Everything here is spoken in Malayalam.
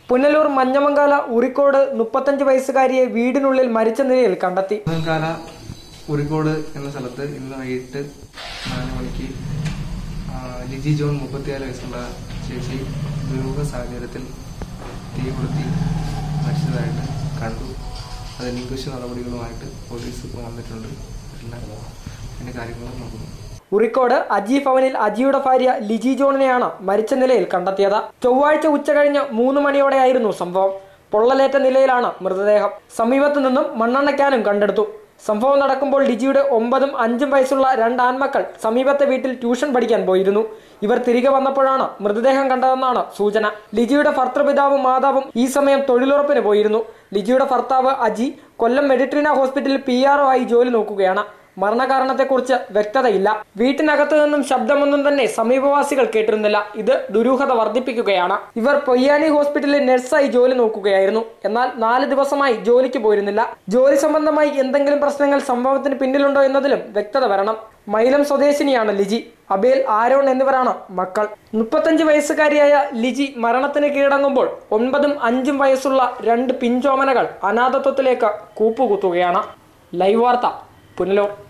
പുനലൂർ മഞ്ഞമങ്കാല ഉറിക്കോട് മുപ്പത്തഞ്ച് വയസ്സുകാരിയെ വീടിനുള്ളിൽ മരിച്ച നിലയിൽ കണ്ടെത്തി കാല ഉറിക്കോട് എന്ന സ്ഥലത്ത് ഇന്ന് വൈകിട്ട് നാല് മണിക്ക് ആ, ലിജി ജോൺ മുപ്പത്തിയാല് വയസ്സുള്ള ചേച്ചി ദുരൂഹ സാഹചര്യത്തിൽ തീ കൊളുത്തി മരിച്ചതായിട്ട് കണ്ടു അത് ഇൻക്വസ്റ്റ് നടപടികളുമായിട്ട് പോലീസ് ഇപ്പോൾ വന്നിട്ടുണ്ട് എല്ലാം അതിന്റെ കാര്യങ്ങൾ നോക്കുന്നു ഉറിക്കോട് അജി ഭവനിൽ അജിയുടെ ഭാര്യ ലിജി ജോണിനെയാണ് മരിച്ച നിലയിൽ കണ്ടെത്തിയത് ചൊവ്വാഴ്ച ഉച്ചകഴിഞ്ഞ് മൂന്ന് മണിയോടെയായിരുന്നു സംഭവം പൊള്ളലേറ്റ നിലയിലാണ് മൃതദേഹം സമീപത്തു നിന്നും മണ്ണെണ്ണയ്ക്കാനും കണ്ടെടുത്തു സംഭവം നടക്കുമ്പോൾ ലിജിയുടെ ഒമ്പതും അഞ്ചും വയസ്സുള്ള രണ്ട് ആൺമക്കൾ സമീപത്തെ വീട്ടിൽ ട്യൂഷൻ പഠിക്കാൻ പോയിരുന്നു ഇവർ തിരികെ വന്നപ്പോഴാണ് മൃതദേഹം കണ്ടതെന്നാണ് സൂചന ലിജിയുടെ ഭർത്തൃപിതാവും മാതാവും ഈ സമയം തൊഴിലുറപ്പിന് പോയിരുന്നു ലിജിയുടെ ഭർത്താവ് അജി കൊല്ലം മെഡിട്രീന ഹോസ്പിറ്റലിൽ പി ആയി ജോലി നോക്കുകയാണ് മരണകാരണത്തെക്കുറിച്ച് വ്യക്തതയില്ല വീട്ടിനകത്തു നിന്നും ശബ്ദമൊന്നും തന്നെ സമീപവാസികൾ കേട്ടിരുന്നില്ല ഇത് ദുരൂഹത വർദ്ധിപ്പിക്കുകയാണ് ഇവർ പൊയ്യാനി ഹോസ്പിറ്റലിൽ നഴ്സായി ജോലി നോക്കുകയായിരുന്നു എന്നാൽ നാല് ദിവസമായി ജോലിക്ക് പോയിരുന്നില്ല ജോലി സംബന്ധമായി എന്തെങ്കിലും പ്രശ്നങ്ങൾ സംഭവത്തിന് പിന്നിലുണ്ടോ എന്നതിലും വ്യക്തത വരണം മൈലം സ്വദേശിനിയാണ് ലിജി അബേൽ ആരോൺ എന്നിവരാണ് മക്കൾ മുപ്പത്തഞ്ച് വയസ്സുകാരിയായ ലിജി മരണത്തിന് കീഴടങ്ങുമ്പോൾ ഒൻപതും അഞ്ചും വയസ്സുള്ള രണ്ട് പിഞ്ചോമനകൾ അനാഥത്വത്തിലേക്ക് കൂപ്പുകുത്തുകയാണ് ലൈവ് വാർത്ത പുനലൂർ